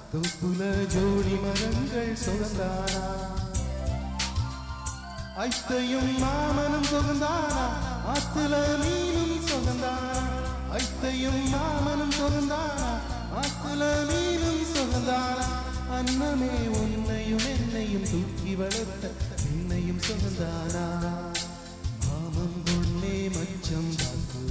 தூக்குல ஜோடி மரங்கள் சுகந்தானா ஐத்தையும் மாமனும் சுகந்தானா ஆத்துல மீனும் சுகந்தானா ஐத்தையும் மாமனும் சுகந்தானா ஆத்துல மீனும் சுகந்தானா அன்னமே உன்னையும் என்னையும் தூக்கி வளர்த்த என்னையும் சுகந்தானா மாமன் பொண்ணே மச்சம் பார்த்து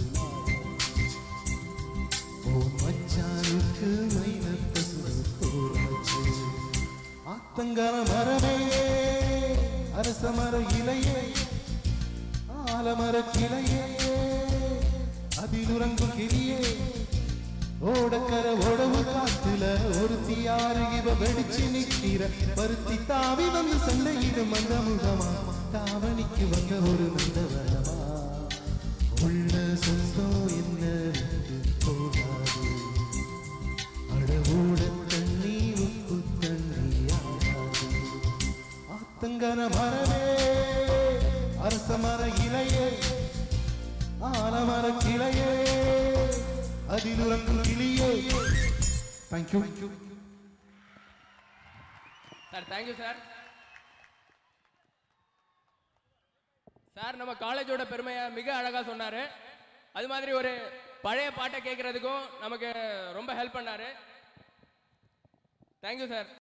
ஓ மச்சானுக்கு மைனத்த சுரத்தோராச்சு ஆத்தங்கர மரமே அரச மர இலையே ஆலமர கிளையே அதில் உறங்கும் கிளியே ஓடக்கர உடவு காத்துல ஒரு தீயாறு இவ வெடிச்சு நிக்கிற பருத்தி தாவி வந்து சண்டையிடும் அந்த முகமா தாவணிக்கு வந்த ஒரு மந்தவரமா உள்ள சொந்தம் என்ன விட்டு போகாது அடவோட தண்ணி உப்பு தண்ணி ஆகாது ஆத்தங்கர மரமே அரச மர இலையே ஆலமர கிளையே அதில் உறங்கும் கிளியே thank you sir thank you sir sir நம்ம காலேஜோட பெருமையை மிக அழகா சொன்னாரு அது மாதிரி ஒரு பழைய பாட்டை கேட்கறதுக்கும் நமக்கு ரொம்ப ஹெல்ப் பண்ணாரு தேங்க்யூ சார்